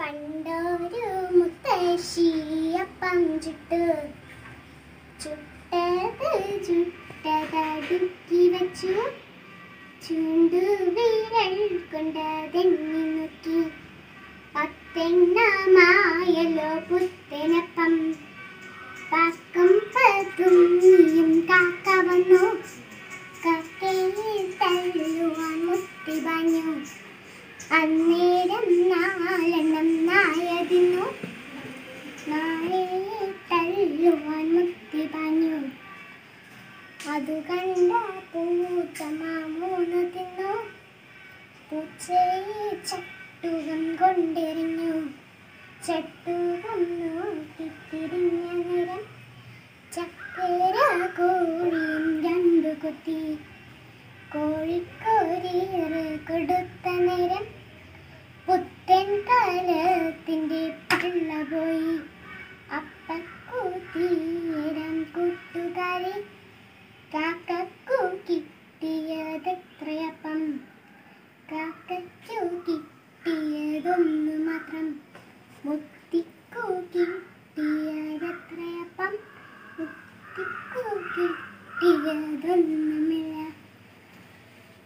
പണ്ടൊരു മുത്തശ്ശിയപ്പം ചുട്ടു ചുട്ടത് ചുട്ടതടുക്കി വെച്ചു ചൂണ്ടുവിരൽ കൊണ്ടതെണ്ണി നോക്കി പത്തെണ്ണമായല്ലോ പുത്തനപ്പം പക്കും പത്തും നീയും കാക്ക വന്നു കക്കയെ തള്ളുവാൻ മുത്തി പറഞ്ഞു അന്നേരം നാലെണ്ണം നായതിന്നു നായയെ തള്ളുവാൻ മുത്തി പറഞ്ഞു അത് കണ്ട പൂച്ച മാമൂന്ന് തിന്നു പൂച്ചയെ ചട്ടുകം കൊണ്ടെറിഞ്ഞു ചട്ടുകം നോക്കി തിരിഞ്ഞ നേരം ചക്കര കോഴിയും രണ്ടു കുത്തി കോഴിക്കോരിയറ് കൊടുത്ത നേരം പുത്തൻ കാലത്തിൻ്റെ പിള്ള പോയി അപ്പക്കൂത്തിയിരം കൂട്ടുകാരി കാക്കക്കു കിട്ടിയതെത്രയപ്പം കാക്കയ്ക്കു കിട്ടിയതൊന്നു മാത്രം മുത്തിക്കു കിട്ടിയതെത്രയപ്പം മുത്തിക്കു കിട്ടിയതൊന്നുമേ